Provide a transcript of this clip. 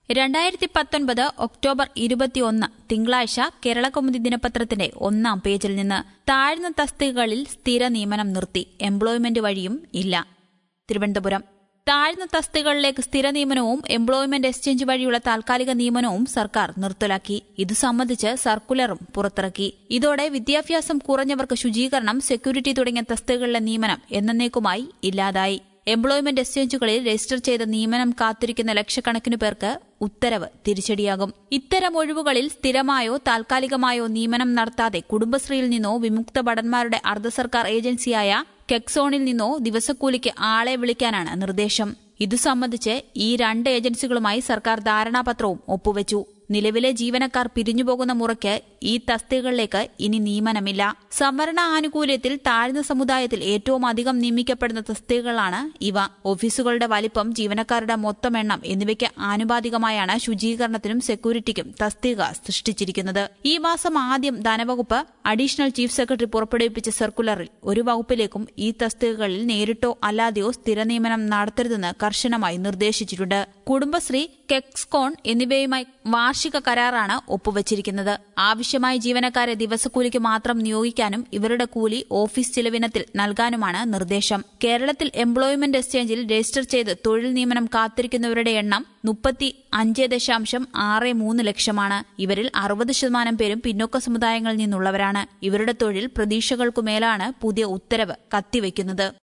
രണ്ടായിരത്തി പത്തൊൻപത് ഒക്ടോബർ ഇരുപത്തിയൊന്ന് തിങ്കളാഴ്ച കേരളകൗമുദി ദിനപത്രത്തിന്റെ ഒന്നാം പേജിൽ നിന്ന് താഴ്ന്ന തസ്തികകളിൽ സ്ഥിര നിയമനം നിർത്തി എംപ്ലോയ്മെന്റ് വഴിയും ഇല്ല തിരുവനന്തപുരം താഴ്ന്ന തസ്തികകളിലേക്ക് സ്ഥിര നിയമനവും എംപ്ലോയ്മെന്റ് എക്സ്ചേഞ്ച് വഴിയുള്ള താൽക്കാലിക നിയമനവും സർക്കാർ നിർത്തലാക്കി ഇതു സംബന്ധിച്ച് സർക്കുലറും പുറത്തിറക്കി ഇതോടെ വിദ്യാഭ്യാസം കുറഞ്ഞവർക്ക് ശുചീകരണം സെക്യൂരിറ്റി തുടങ്ങിയ തസ്തികകളിലെ നിയമനം എന്നേക്കുമായി ഇല്ലാതായി എംപ്ലോയ്മെന്റ് എക്സ്ചേഞ്ചുകളിൽ രജിസ്റ്റർ ചെയ്ത നിയമനം കാത്തിരിക്കുന്ന ലക്ഷക്കണക്കിനു പേർക്ക് ഉത്തരവ് തിരിച്ചടിയാകും ഇത്തരം ഒഴിവുകളിൽ സ്ഥിരമായോ താൽക്കാലികമായോ നിയമനം നടത്താതെ കുടുംബശ്രീയിൽ നിന്നോ വിമുക്ത ഭടന്മാരുടെ അർദ്ധ സർക്കാർ ഏജൻസിയായ കെക്സോണിൽ നിന്നോ ദിവസക്കൂലിക്ക് ആളെ വിളിക്കാനാണ് നിർദ്ദേശം ഇതു സംബന്ധിച്ച് ഈ രണ്ട് ഏജൻസികളുമായി സർക്കാർ ധാരണാപത്രവും ഒപ്പുവച്ചു നിലവിലെ ജീവനക്കാർ പിരിഞ്ഞുപോകുന്ന മുറയ്ക്ക് ഈ തസ്തികകളിലേക്ക് ഇനി നിയമനമില്ല സംവരണ ആനുകൂല്യത്തിൽ താഴ്ന്ന സമുദായത്തിൽ ഏറ്റവും അധികം നിയമിക്കപ്പെടുന്ന തസ്തികകളാണ് ഇവ ഓഫീസുകളുടെ വലിപ്പം ജീവനക്കാരുടെ മൊത്തം എണ്ണം എന്നിവയ്ക്ക് ആനുപാതികമായാണ് ശുചീകരണത്തിനും സെക്യൂരിറ്റിക്കും തസ്തിക സൃഷ്ടിച്ചിരിക്കുന്നത് ഈ മാസം ആദ്യം ധനവകുപ്പ് അഡീഷണൽ ചീഫ് സെക്രട്ടറി പുറപ്പെടുവിപ്പിച്ച സർക്കുലറിൽ ഒരു വകുപ്പിലേക്കും ഈ തസ്തികകളിൽ നേരിട്ടോ അല്ലാതെയോ സ്ഥിര നിയമനം നടത്തരുതെന്ന് കർശനമായി നിർദ്ദേശിച്ചിട്ടുണ്ട് കുടുംബശ്രീ കെക്സ്കോൺ എന്നിവയുമായി വാർഷിക കരാറാണ് ഒപ്പുവച്ചിരിക്കുന്നത് ആവശ്യമായ ജീവനക്കാരെ ദിവസക്കൂലിക്ക് മാത്രം നിയോഗിക്കാനും ഇവരുടെ കൂലി ഓഫീസ് ചിലവിനത്തിൽ നൽകാനുമാണ് നിർദ്ദേശം കേരളത്തിൽ എംപ്ലോയ്മെന്റ് എക്സ്ചേഞ്ചിൽ രജിസ്റ്റർ ചെയ്ത് തൊഴിൽ നിയമനം കാത്തിരിക്കുന്നവരുടെ എണ്ണം മുപ്പത്തി അഞ്ച് ദശാംശം ആറ് മൂന്ന് ലക്ഷമാണ് ഇവരിൽ അറുപത് ശതമാനം പേരും പിന്നോക്ക സമുദായങ്ങളിൽ നിന്നുള്ളവരാണ് ഇവരുടെ തൊഴിൽ പ്രതീക്ഷകൾക്കുമേലാണ് പുതിയ ഉത്തരവ് കത്തിവയ്ക്കുന്നത്